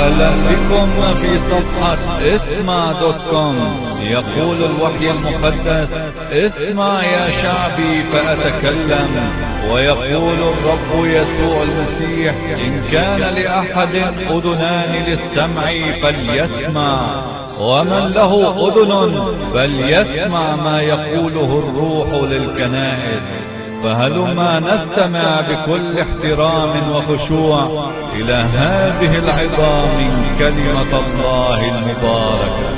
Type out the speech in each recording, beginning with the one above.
اهلا بكم في صفحة اسمع دوت كوم يقول الوحي المقدس اسمع يا شعبي فاتكلم ويقول الرب يسوع المسيح ان كان لاحد اذنان للسمع فليسمع ومن له اذن فليسمع ما يقوله الروح للكنائس فهلما نستمع بكل احترام وخشوع الى هذه العظام من كلمة الله المباركة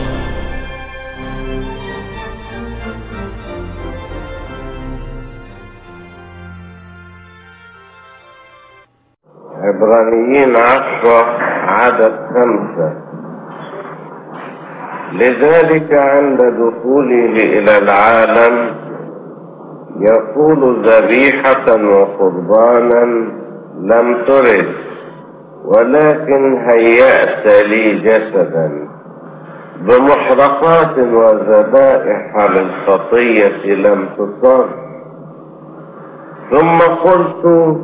عبرانيين عشرة عدد خمسة لذلك عند دخوله إلى العالم يقول ذبيحة وقربانا لم ترد ولكن هيأت لي جسدا بمحرقات وذبائح للخطية لم تصر ثم قلت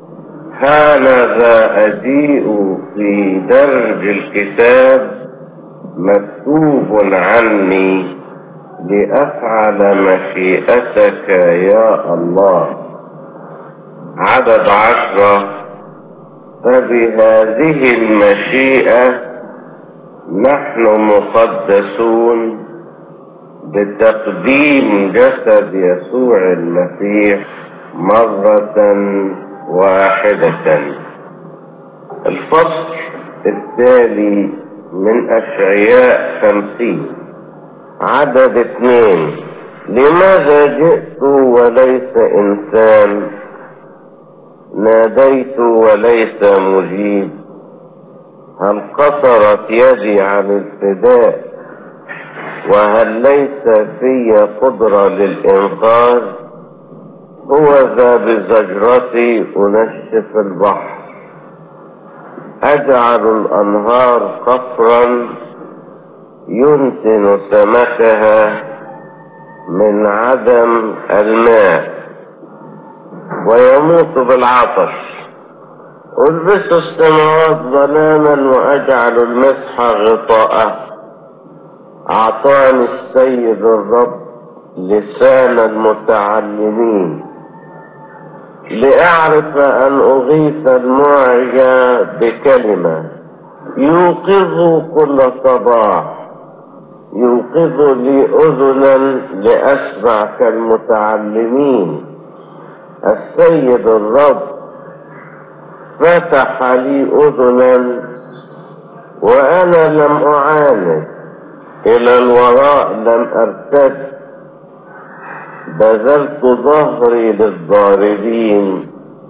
هانذا أجيء في درج الكتاب مكتوب عني لأفعل مشيئتك يا الله عدد عشرة فبهذه المشيئة نحن مقدسون بتقديم جسد يسوع المسيح مرة واحدة الفصل التالي من أشعياء خمسين عدد اثنين لماذا جئت وليس انسان ناديت وليس مجيب هل قصرت يدي عن الفداء وهل ليس في قدرة للإنقاذ هو ذا بزجرتي أنشف البحر أجعل الأنهار قصرا ينتن سمكها من عدم الماء ويموت بالعطش ألبس السماوات ظلاما وأجعل المسح غطاءه أعطاني السيد الرب لسان المتعلمين لأعرف أن أغيث المعجى بكلمة يوقظ كل صباح يوقظ لي أذنا لأسمع كالمتعلمين السيد الرب فتح لي أذنا وأنا لم أعاند إلى الوراء لم أرتد بذلت ظهري للضاربين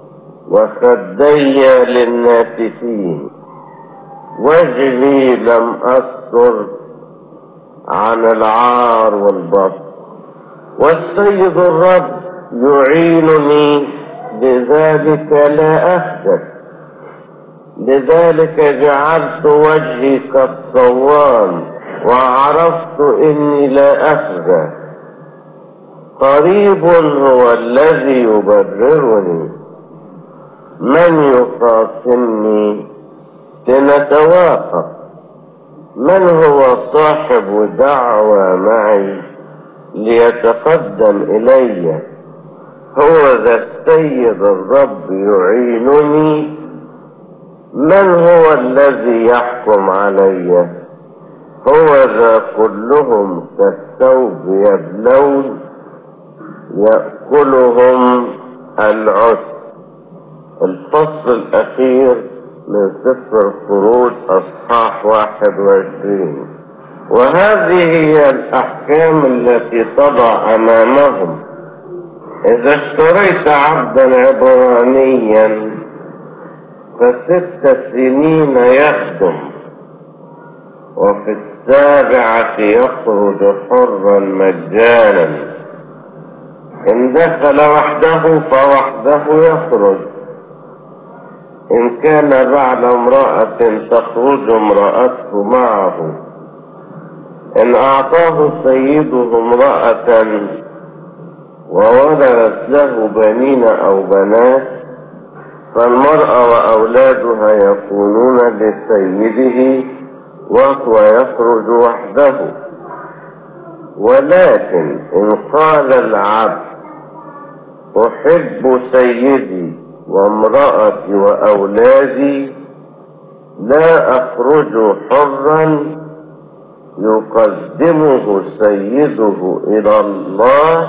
وخدي للناتفين وجهي لم أستر عن العار والبطر والسيد الرب يعينني لذلك لا أهدف لذلك جعلت وجهي كالصوان وعرفت إني لا أفزع قريب هو الذي يبررني من يخاصمني لنتوافق من هو صاحب دعوة معي ليتقدم إلي هو ذا السيد الرب يعينني من هو الذي يحكم علي هو ذا كلهم كالثوب يبلون يأكلهم العس الفصل الأخير من سفر الخروج أصحاح واحد وعشرين وهذه هي الأحكام التي تضع أمامهم إذا اشتريت عبدا عبرانيا فست سنين يخدم وفي السابعة يخرج حرا مجانا إن دخل وحده فوحده يخرج إن كان بعد امرأة تخرج امرأته معه إن أعطاه سيده امرأة وولدت له بنين أو بنات فالمرأة وأولادها يكونون لسيده وهو يخرج وحده ولكن إن قال العبد أحب سيدي وامرأتي وأولادي لا أخرج حرا يقدمه سيده إلى الله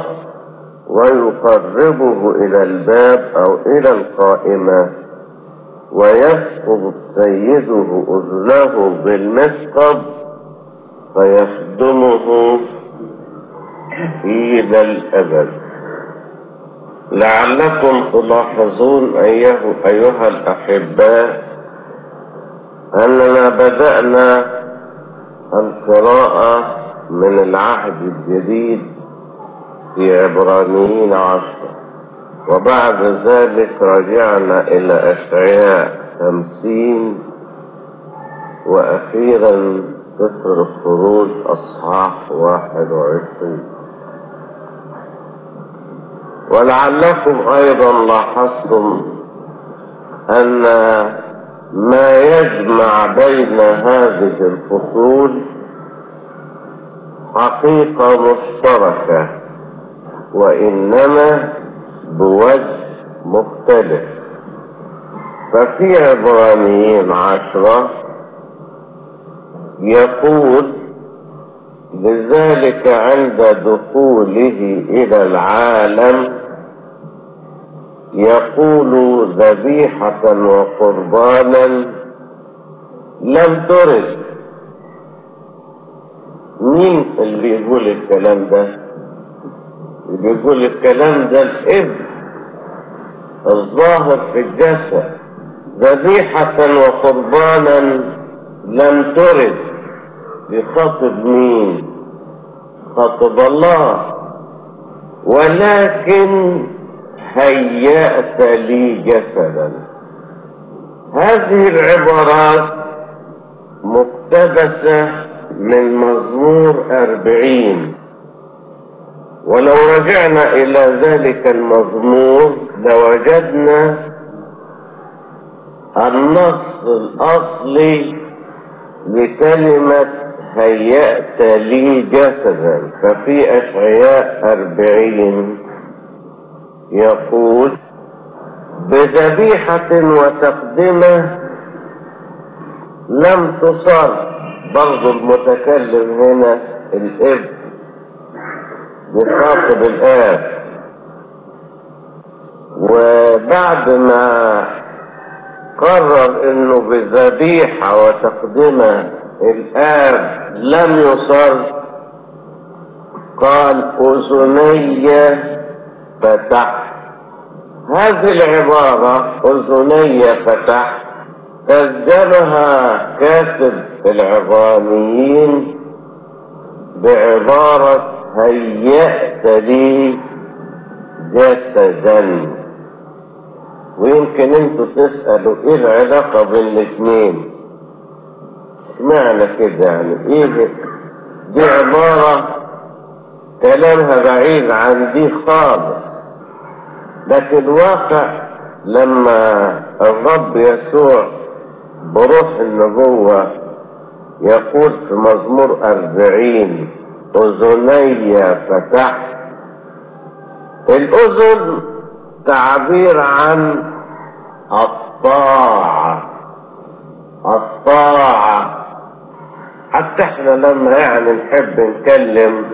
ويقربه إلى الباب أو إلى القائمة ويسقط سيده أذنه بالمسقب فيخدمه إلى الأبد لعلكم تلاحظون أيه أيها الأحباء أننا بدأنا القراءة من العهد الجديد في عبرانيين عشرة وبعد ذلك رجعنا إلى أشعياء خمسين وأخيرا سفر الخروج أصحاح واحد وعشرين ولعلكم أيضا لاحظتم أن ما يجمع بين هذه الفصول حقيقة مشتركة وإنما بوجه مختلف ففي عبرانيين عشرة يقول لذلك عند دخوله إلى العالم يقول ذبيحة وقربانا لم ترد مين اللي بيقول الكلام ده اللي بيقول الكلام ده الابن الظاهر في الجسد ذبيحة وقربانا لم ترد بخطب مين خطب الله ولكن هيأت لي جسدا هذه العبارات مقتبسة من مزمور أربعين ولو رجعنا إلى ذلك المزمور لوجدنا النص الأصلي لكلمة هيأت لي جسدا ففي أشعياء أربعين يقول بذبيحة وتقدمة لم تصر برضو المتكلم هنا الابن بخاطب الآب وبعد ما قرر انه بذبيحة وتقدمة الآب لم يصر قال أذني فتح هذه العبارة أذني فتح ترجمها كاتب العبرانيين بعبارة هيأت لي جسدا ويمكن انتوا تسألوا ايه العلاقة بين الاثنين معنى كده يعني ايه دي عبارة كلامها بعيد عن دي خالص لكن الواقع لما الرب يسوع بروح النبوة يقول في مزمور أربعين أذني فتحت الأذن تعبير عن الطاعة الطاعة حتى احنا لما يعني نحب نكلم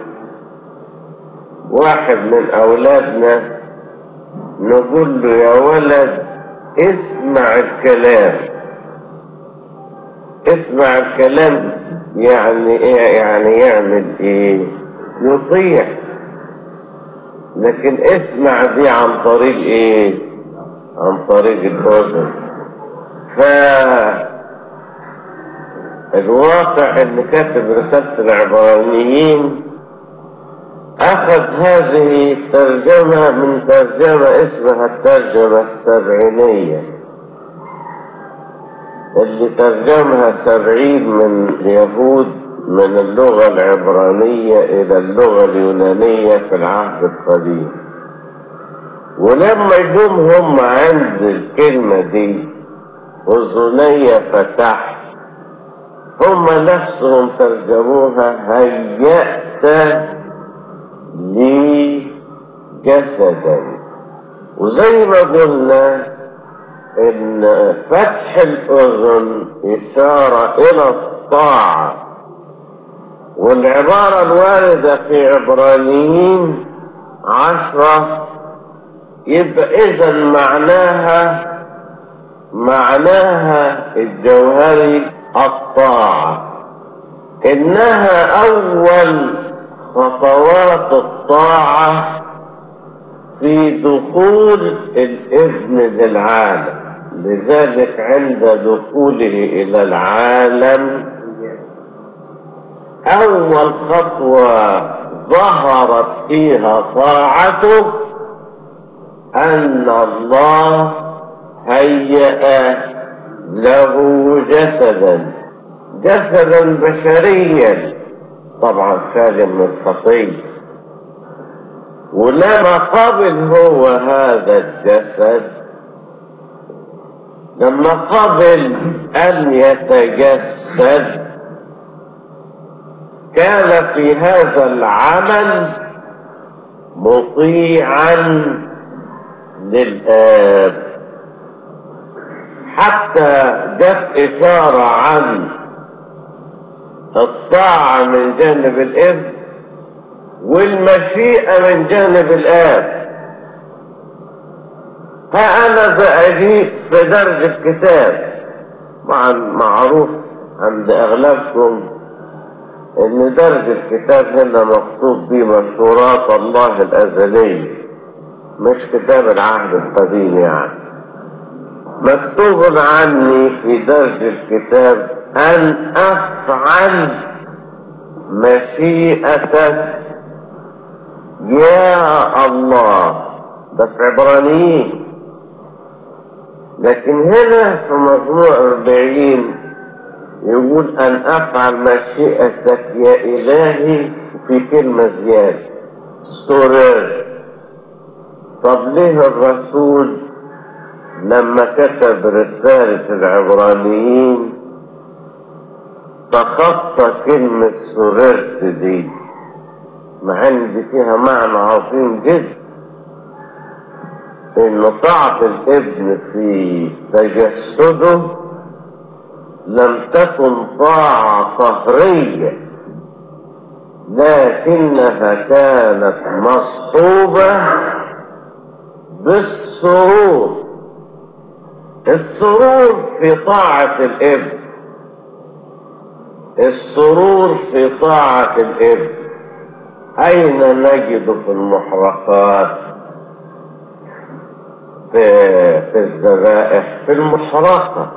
واحد من أولادنا نقول له يا ولد اسمع الكلام اسمع الكلام يعني ايه يعني يعمل ايه يطيع لكن اسمع دي عن طريق ايه عن طريق الاذن ف الواقع اللي كاتب رسالة العبرانيين أخذ هذه الترجمة من ترجمة اسمها الترجمة السبعينية اللي ترجمها سبعين من اليهود من اللغة العبرانية إلى اللغة اليونانية في العهد القديم ولما يجوم هم عند الكلمة دي أذني فتحت هم نفسهم ترجموها هيأت لي جسدا وزي ما قلنا ان فتح الاذن اشارة الى الطاعة والعبارة الواردة في عبرانيين عشرة يبقى اذا معناها معناها الجوهري الطاعة انها اول خطوات الطاعة في دخول الابن للعالم لذلك عند دخوله الى العالم اول خطوة ظهرت فيها طاعته ان الله هيأ له جسدا جسدا بشريا طبعا سالم من الخطيه ولما قبل هو هذا الجسد لما قبل ان يتجسد كان في هذا العمل مطيعا للآب حتى جت إشارة عن الطاعة من جانب الابن والمشيئة من جانب الآب فأنا بأجيب في درج الكتاب مع معروف عند أغلبكم إن درج الكتاب هنا مكتوب به مشورات الله الأزلية مش كتاب العهد القديم يعني مكتوب عني في درج الكتاب أن أفعل مشيئتك يا الله ده في عبرانيين لكن هنا في مجموع أربعين يقول أن أفعل مشيئتك يا إلهي في كلمة زيادة سرر طب ليه الرسول لما كتب رسالة العبرانيين تخطى كلمة سررت دي مع ان دي فيها معنى عظيم جدا ان طاعة الابن في تجسده لم تكن طاعة قهرية لكنها كانت مصحوبة بالسرور السرور في طاعة الابن السرور في طاعة الابن أين نجد في المحرقات في, في الذبائح في المحرقة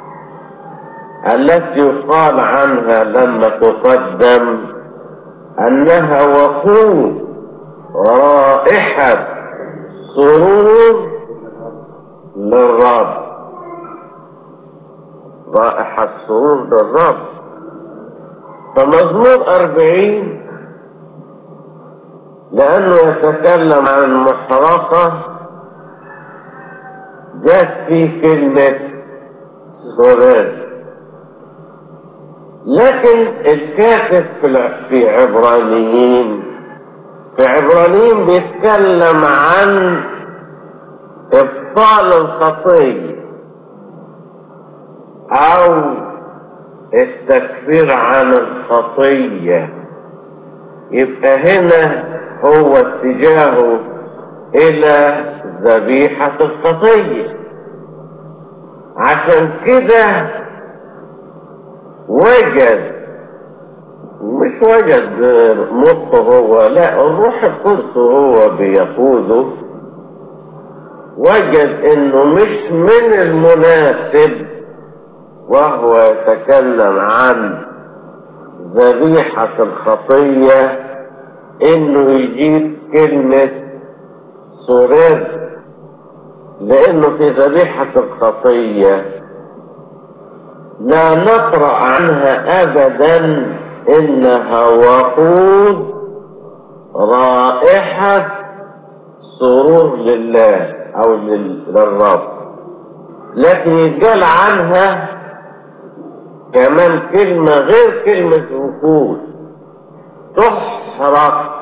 التي يقال عنها لما تقدم أنها وقود رائحة سرور للرب رائحة سرور للرب فمزمور أربعين لأنه يتكلم عن محرقة جت في كلمة سرور لكن الكاتب في عبرانيين في عبرانيين بيتكلم عن ابطال الخطيه او التكفير عن الخطيه يبقى هنا هو اتجاهه الى ذبيحه الخطيه عشان كده وجد مش وجد مخه هو لا الروح القدس هو بيقوده وجد انه مش من المناسب وهو يتكلم عن ذبيحة الخطية انه يجيب كلمة سرر لانه في ذبيحة الخطية لا نقرأ عنها ابدا انها وقود رائحة سرور لله او لل- للرب لكن يتقال عنها كمان كلمة غير كلمة وقود تحرق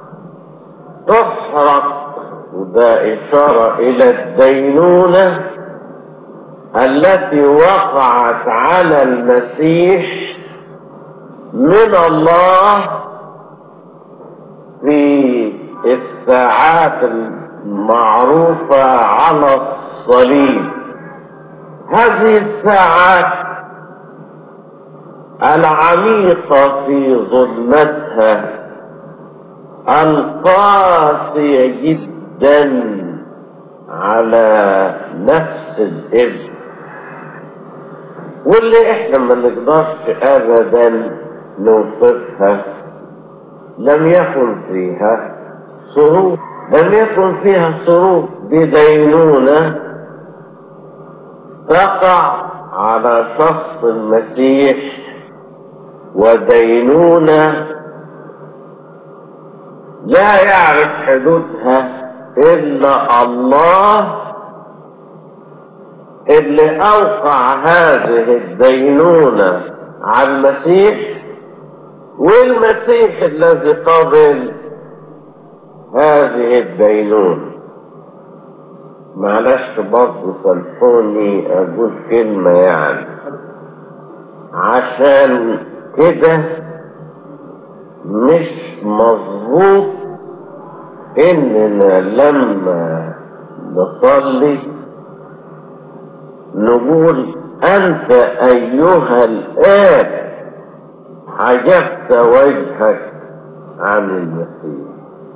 تحرق وده إشارة إلى الدينونة التي وقعت على المسيح من الله في الساعات المعروفة على الصليب هذه الساعات العميقة في ظلمتها القاسية جدا على نفس الابن واللي احنا ما نقدرش ابدا نوصفها لم يكن فيها سرور لم يكن فيها سرور بدينونة تقع على شخص المسيح ودينونة لا يعرف حدودها إلا الله اللي أوقع هذه الدينونة على المسيح والمسيح الذي قبل هذه الدينونة معلش برضه سامحوني أقول كلمة يعني عشان كده مش مظبوط إننا لما نصلي نقول أنت أيها الآب حجبت وجهك عن المسيح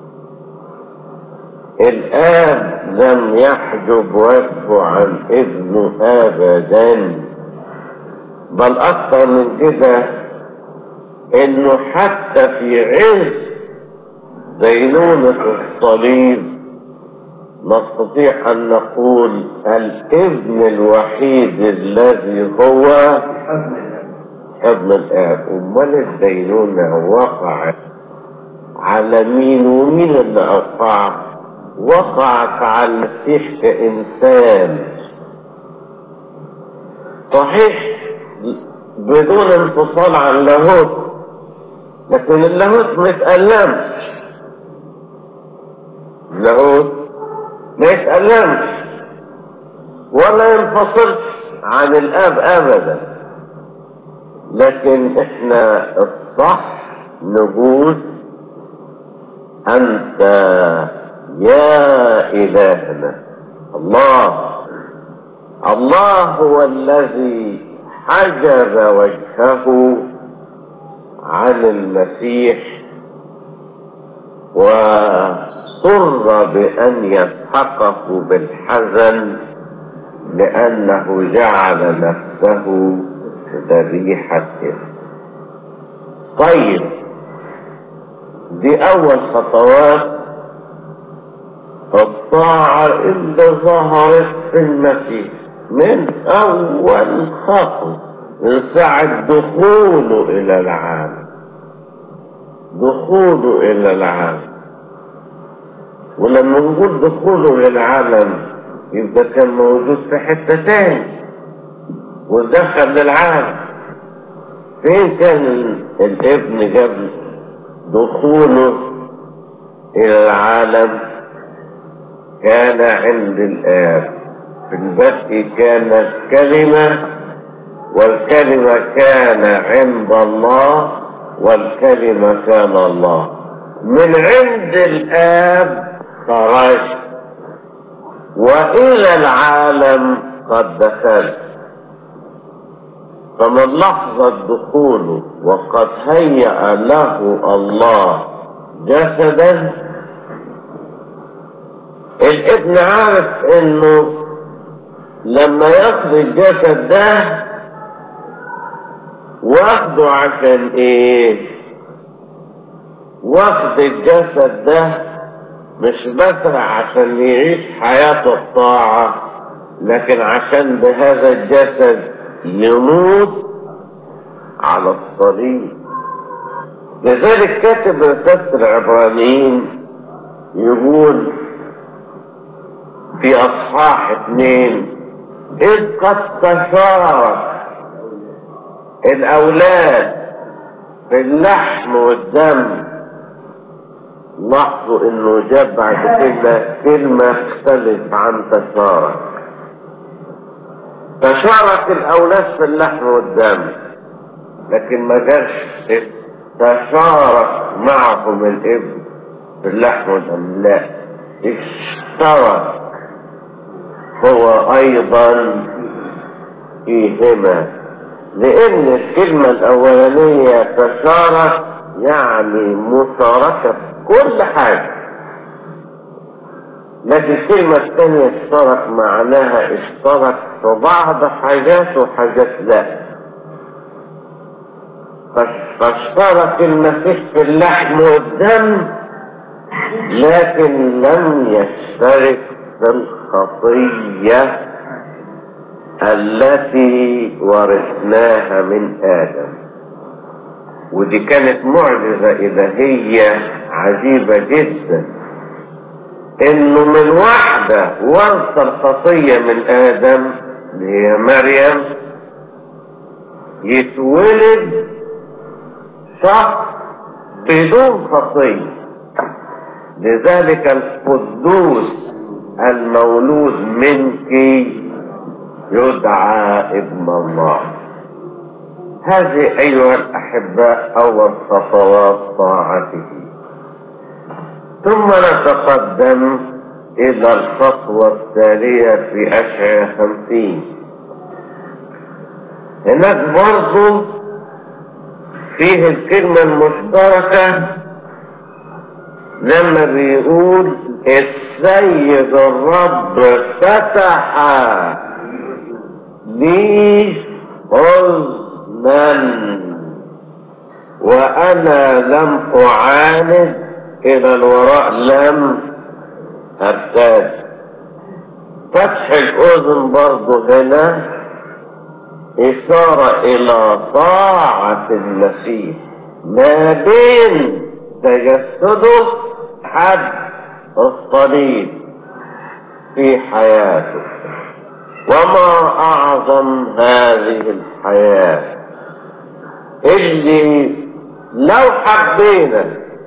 الآب لم يحجب وجهه عن ابنه أبدا بل أكثر من كده إنه حتى في عز دينونة الصليب نستطيع أن نقول الابن الوحيد الذي هو ابن الآب أمال الدينونة وقعت على مين ومين اللي أوقعها وقعت على المسيح كإنسان صحيح بدون انفصال عن اللاهوت لكن اللاهوت ما يتألمش اللاهوت ما يتألمش ولا ينفصلش عن الآب أبدا لكن احنا الصح نقول أنت يا إلهنا الله الله هو الذي حجب وجهه عن المسيح وصر بأن يسحقه بالحزن لأنه جعل نفسه ذبيحة طيب دي أول خطوات الطاعة اللي ظهرت في المسيح من أول خطوة من ساعة دخوله إلى العالم دخوله إلى العالم ولما نقول دخوله إلى العالم يبقى كان موجود في حتة تاني ودخل للعالم فين كان الابن قبل دخوله إلى العالم كان عند الآب في البدء كانت كلمة والكلمة كان عند الله والكلمة كان الله من عند الآب خرج وإلى العالم قد دخل فمن لحظة دخوله وقد هيأ له الله جسدا الابن عارف انه لما ياخد الجسد ده واخده عشان ايه واخد الجسد ده مش بس عشان يعيش حياة الطاعة لكن عشان بهذا الجسد يموت على الصليب لذلك كاتب رسالة العبرانيين يقول في اصحاح اثنين اذ قد تشارك الاولاد في اللحم والدم لاحظوا انه جاب بعد كده كلمة تختلف عن تشارك تشارك الاولاد في اللحم والدم لكن ما جاش تشارك معهم الابن في اللحم والدم لا اشترك هو ايضا فيهما لان الكلمة الاولانية تشارك يعني مشاركة في كل حاجة لكن الكلمة الثانية اشترك معناها اشترك في بعض حاجات وحاجات لا فاشترك المسيح في اللحم والدم لكن لم يشترك في الخطية التي ورثناها من آدم ودي كانت معجزة إلهية عجيبة جدا إنه من واحدة ورث الخطية من آدم اللي هي مريم يتولد شخص بدون خطية لذلك القدوس المولود منك يدعى ابن الله هذه أيها الأحباء أول خطوات طاعته ثم نتقدم إلى الخطوة التالية في أشعة خمسين هناك برضو فيه الكلمة المشتركة لما بيقول السيد الرب فتح لي حزنا وأنا لم أعاند إلى الوراء لم أرتاد فتح الأذن برضه هنا إشارة إلى طاعة المسيح ما بين تجسده حد الصليب في حياته وما أعظم هذه الحياة اللي لو حبينا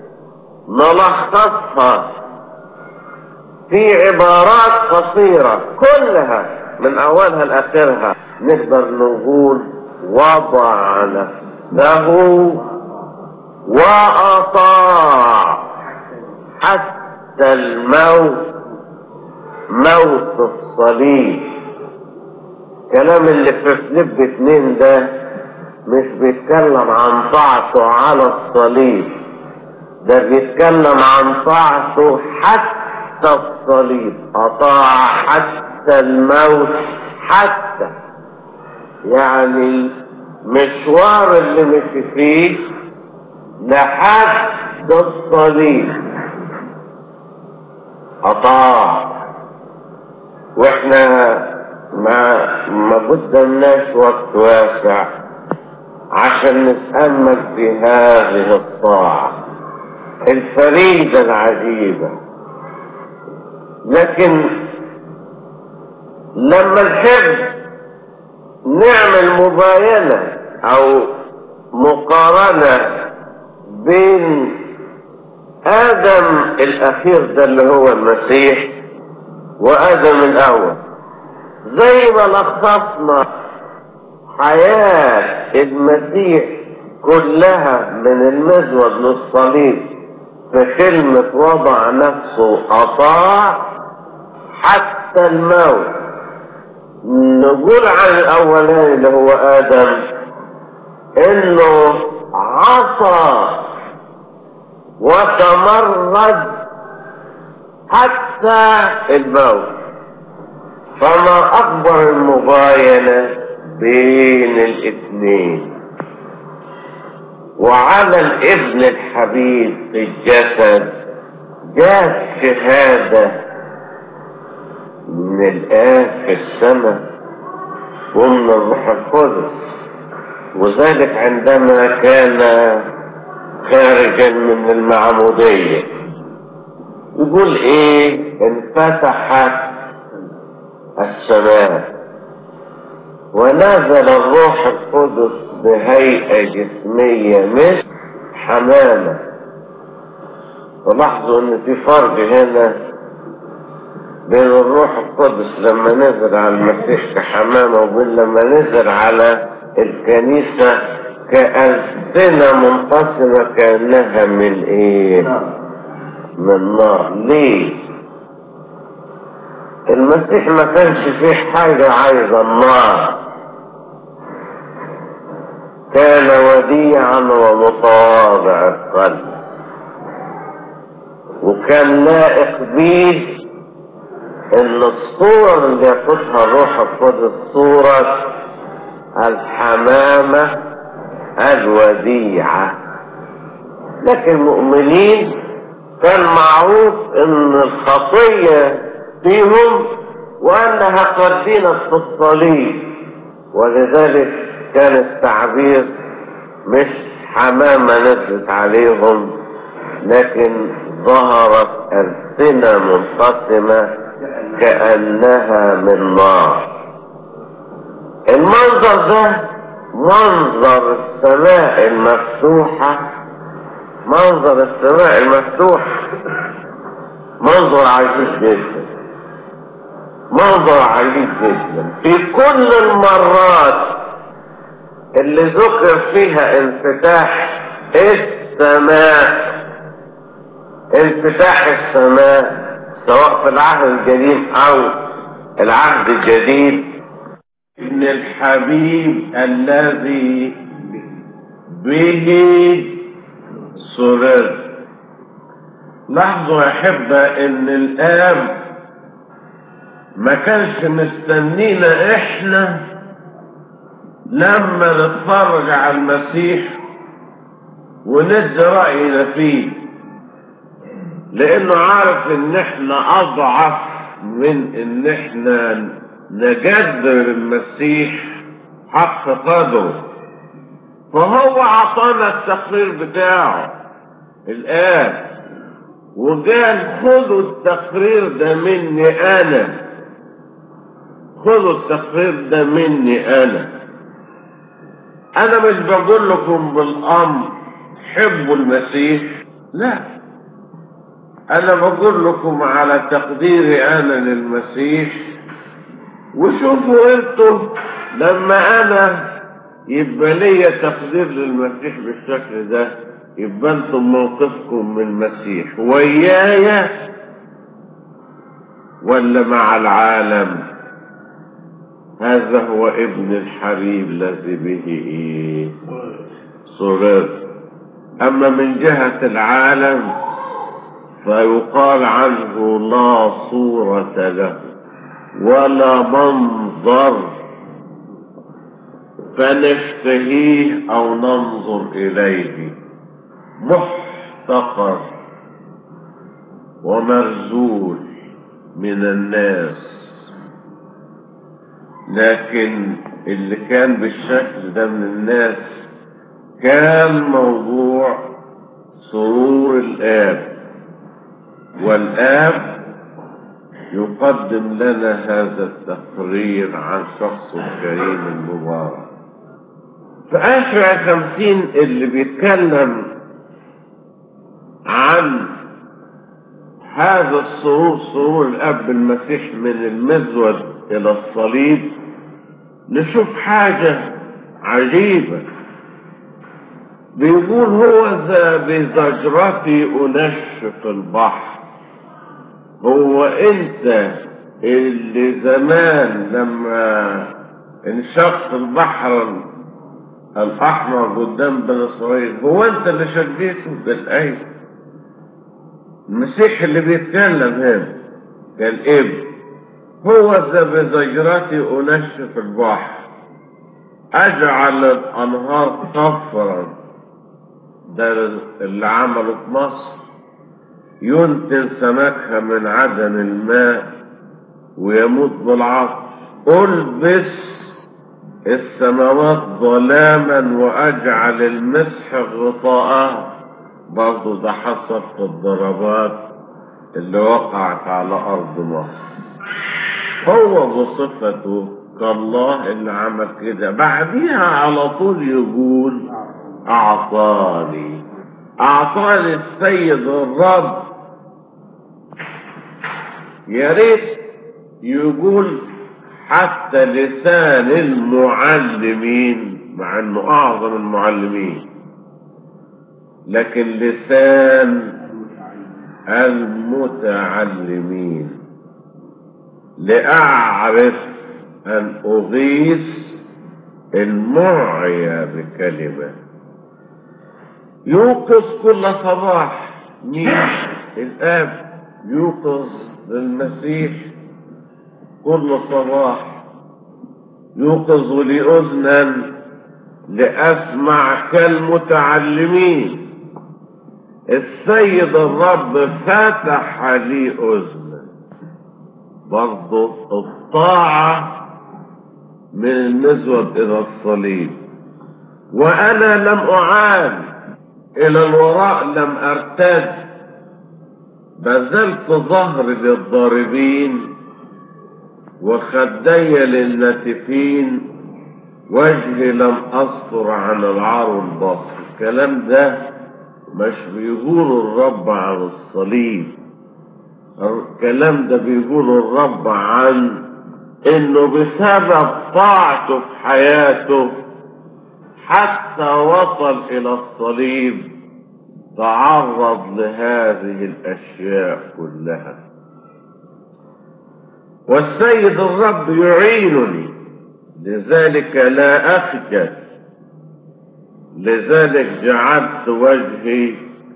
نلخصها في عبارات قصيرة كلها من أولها لآخرها نقدر نقول وضع نفسه وأطاع حتى الموت موت الصليب كلام اللي في فليب اتنين ده مش بيتكلم عن طاعته على الصليب ده بيتكلم عن طاعته حتى الصليب أطاع حتى الموت حتى يعني المشوار اللي مشي فيه لحد الصليب أطاع واحنا ما ما قدمناش وقت واسع عشان نتأمل في هذه الطاعة الفريدة العجيبة لكن لما نحب نعمل مباينة او مقارنة بين ادم الاخير ده اللي هو المسيح وادم الاول زي ما لخصنا حياة المسيح كلها من المزود للصليب في كلمة وضع نفسه أطاع حتى الموت نقول عن الأولاني اللي هو آدم إنه عصى وتمرد حتى الموت فما أكبر المباينة بين الاثنين وعلى الابن الحبيب في الجسد جاءت شهادة من الآب في السماء ومن الروح القدس وذلك عندما كان خارجا من المعمودية يقول ايه انفتحت السماء ونزل الروح القدس بهيئة جسمية مثل حمامة ولاحظوا ان في فرق هنا بين الروح القدس لما نزل على المسيح كحمامة وبين لما نزل على الكنيسة كألسنة منقسمة كأنها من ايه من نار ليه المسيح ما كانش فيه حاجة عايزة النار كان وديعا ومتواضع القلب وكان لائق بيه ان الصورة اللي ياخدها الروح القدس صورة الحمامة الوديعة لكن المؤمنين كان معروف ان الخطية فيهم وانها تودينا في الصليب ولذلك كان التعبير مش حمامة نزلت عليهم لكن ظهرت ألسنة منقسمة كأنها من نار المنظر ده منظر السماء المفتوحة منظر السماء المفتوحة منظر عجيب جدا منظر عجيب جدا في كل المرات اللي ذكر فيها انفتاح السماء انفتاح السماء سواء في العهد القديم او العهد الجديد ابن الحبيب الذي به سررت لاحظوا يا احبة ان الاب ما كانش مستنينا احنا لما نتفرج على المسيح وندي رأينا فيه لانه عارف ان احنا اضعف من ان احنا نجدر المسيح حق قدره فهو عطانا التقرير بتاعه الآن وقال خذوا التقرير ده مني أنا خذوا التقرير ده مني أنا أنا مش بقول لكم بالأمر حبوا المسيح لا أنا بقول لكم على تقديري أنا للمسيح وشوفوا انتوا لما انا يبقى ليا تقدير للمسيح بالشكل ده يبقى انتم موقفكم من المسيح ويايا ولا مع العالم هذا هو ابن الحبيب الذي به ايه سرر اما من جهة العالم فيقال عنه لا صورة له ولا منظر فنشتهيه او ننظر اليه محتقر ومرزول من الناس لكن اللي كان بالشكل ده من الناس كان موضوع سرور الآب والآب يقدم لنا هذا التقرير عن شخص الكريم المبارك في آخر خمسين اللي بيتكلم عن هذا السرور سرور الأب المسيح من المزود إلى الصليب نشوف حاجة عجيبة بيقول هو ذا بزجرتي أنشف البحر هو انت اللي زمان لما انشق البحر الاحمر قدام بني اسرائيل هو انت اللي شديته بالايه المسيح اللي بيتكلم هنا قال ابن هو ذا بزجرتي انشف البحر اجعل الانهار صفرا ده اللي عمله في مصر ينتن سمكها من عدن الماء ويموت بالعطش البس السماوات ظلاما واجعل المسح غطاءها برضه ده حصل في الضربات اللي وقعت على ارض مصر هو بصفته كالله اللي عمل كده بعديها على طول يقول أعطاني أعطاني السيد الرب يا ريت يقول حتى لسان المعلمين مع انه اعظم المعلمين لكن لسان المتعلمين لأعرف أن أغيث المعيا بكلمة يوقظ كل صباح مين الآب يوقظ للمسيح كل صباح يوقظ لي أذنا لأسمع كالمتعلمين السيد الرب فتح لي أذن برضه الطاعة من المزود إلى الصليب وأنا لم أعان إلى الوراء لم أرتد بذلت ظهري للضاربين وخدي للناتفين وجهي لم أستر عن العار والبصر الكلام ده مش بيقول الرب عن الصليب الكلام ده بيقول الرب عن انه بسبب طاعته في حياته حتى وصل الى الصليب تعرض لهذه الاشياء كلها والسيد الرب يعينني لذلك لا اخجل لذلك جعلت وجهي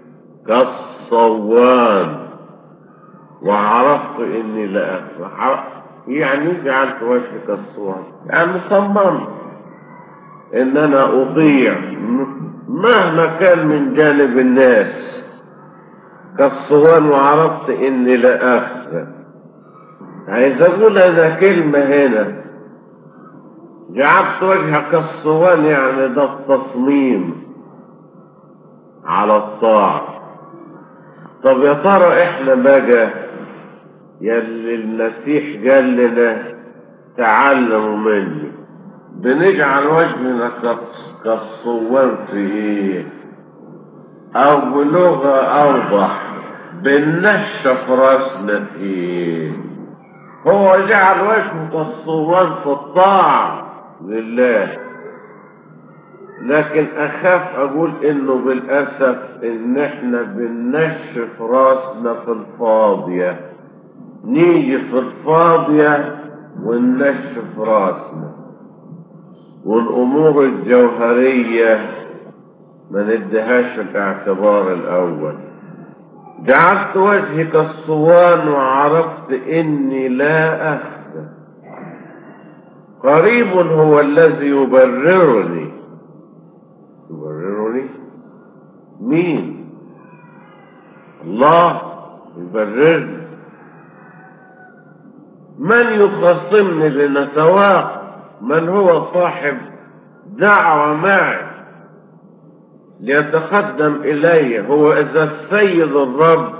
كالصوان وعرفت اني لا أفرح يعني جعلت وجهي كالصوان يعني صممت ان انا اطيع مهما كان من جانب الناس كالصوان وعرفت اني لا اخزى عايز اقول انا كلمة هنا جعلت وجهك كالصوان يعني ده التصميم على الطاعة طب يا ترى احنا بقى يلي المسيح قال لنا تعلموا مني بنجعل وجهنا كالصوان في ايه او بلغة اوضح بنشف راسنا في ايه هو جعل وجهه كالصوان في الطاعة لله لكن اخاف اقول انه بالاسف ان احنا بننشف راسنا في الفاضية نيجي في الفاضية وننشف راسنا والامور الجوهرية ما ندهاش الاعتبار الاول جعلت وجهي كالصوان وعرفت اني لا اخزى قريب هو الذي يبررني يبررني مين الله يبررني من يخصمني لنتواق من هو صاحب دعوة معي ليتقدم إلي هو إذا السيد الرب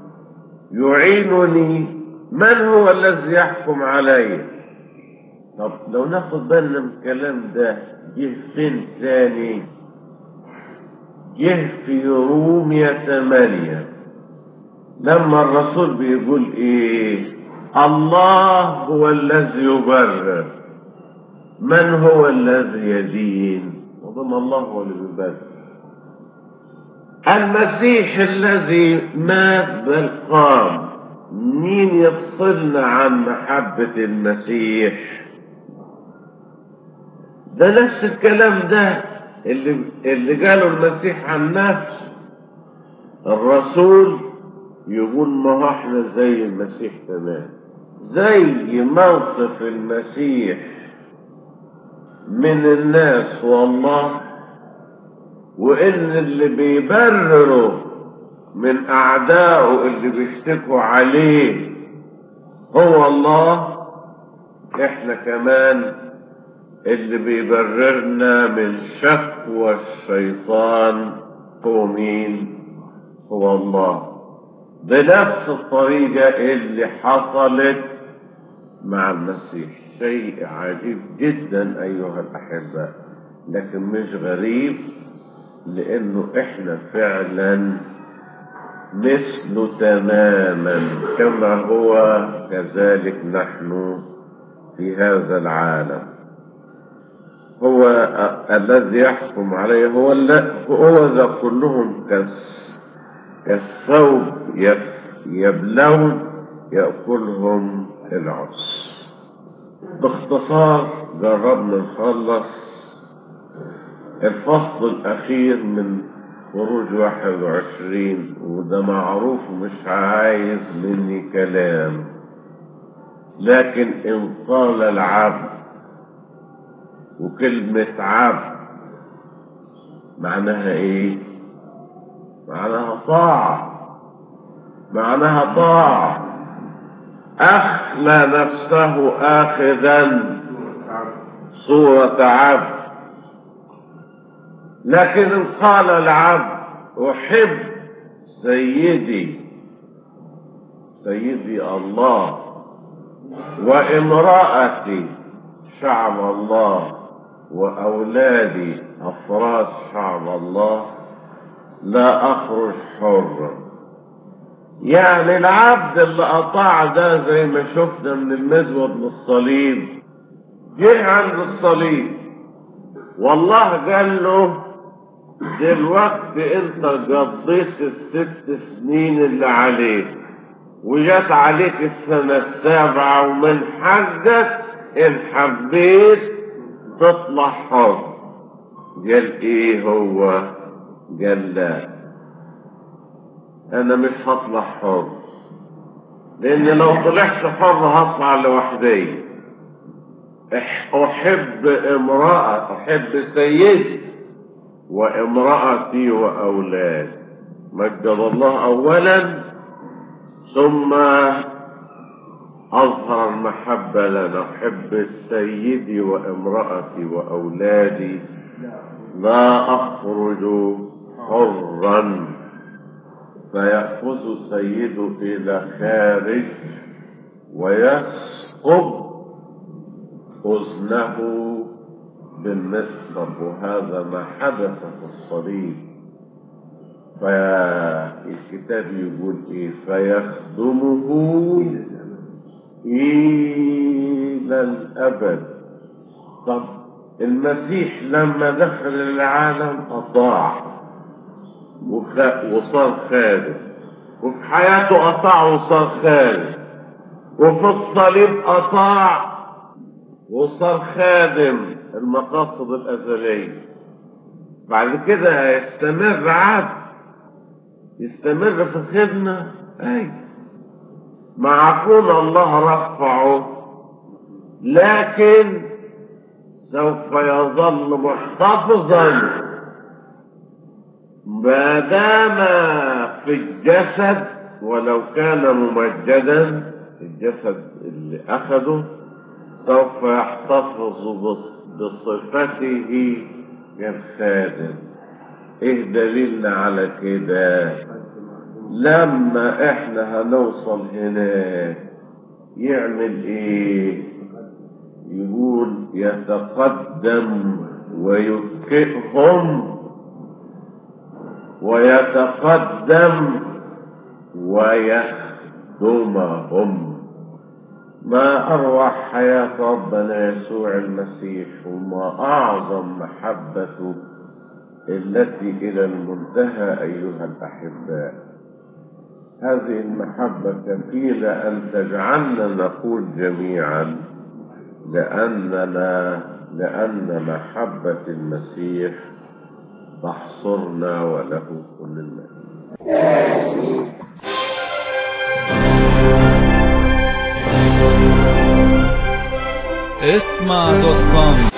يعينني من هو الذي يحكم علي طب لو ناخد بالنا من الكلام ده جه فين تاني جه في رومية ثمانية لما الرسول بيقول ايه الله هو الذي يبرر من هو الذي يدين وضم الله هو اللي بيبرر المسيح الذي مات بل قام مين يفصلنا عن محبة المسيح ده نفس الكلام ده اللي, اللي قاله المسيح عن نفسه الرسول يقول ما هو احنا زي المسيح تمام زي موقف المسيح من الناس والله وان اللي بيبرروا من اعدائه اللي بيشتكوا عليه هو الله احنا كمان اللي بيبررنا من شكوى الشيطان هو مين هو الله بنفس الطريقة اللي حصلت مع المسيح شيء عجيب جدا أيها الأحباء لكن مش غريب لأنه إحنا فعلا مثله تماما كما هو كذلك نحن في هذا العالم هو الذي يحكم عليه هو هو ذا كلهم كالثوب يبلون يأكلهم العص باختصار جربنا نخلص الفصل الأخير من خروج واحد وعشرين وده معروف مش عايز مني كلام لكن إن قال العبد وكلمة عبد معناها إيه؟ معناها طاعة معناها طاعة أخلى نفسه آخذا صورة عبد لكن إن قال العبد أحب سيدي سيدي الله وامرأتي شعب الله وأولادي أفراد شعب الله لا أخرج حرا يعني العبد اللي أطاع ده زي ما شفنا من المزود للصليب جه عند الصليب والله قال له دلوقتي انت قضيت الست سنين اللي عليك وجات عليك السنة السابعة ومن حقك ان حبيت تطلع حر قال ايه هو قال لا انا مش هطلع حر لان لو طلعت حر هطلع لوحدي احب امرأة احب سيدي وامرأتي واولادي مجد الله اولا ثم اظهر المحبة لنا احب سيدي وامرأتي واولادي لا اخرج حرا فيأخذ سيده إلى خارج ويسقب أذنه بالمسطب وهذا ما حدث في الصليب فالكتاب يقول إيه فيخدمه إلى الأبد طب المسيح لما دخل العالم أطاع وصار خالد وفي حياته أطاع وصار خالد وفي الصليب أطاع وصار خادم المقاصد الأزلية بعد كده يستمر عبد يستمر في الخدمة أي مع كون الله رفعه لكن سوف يظل محتفظا ما دام في الجسد ولو كان ممجدا الجسد اللي أخذه سوف يحتفظ بصفته كالخادم ايه دليلنا على كده لما احنا هنوصل هناك يعمل ايه يقول يتقدم ويكئهم ويتقدم ويخدمهم ما أروع حياة ربنا يسوع المسيح وما أعظم محبته التي إلى المنتهى أيها الأحباء هذه المحبة كفيلة أن تجعلنا نقول جميعا لأننا لأن محبة المسيح تحصرنا وله كل المجد اسمع دوت كوم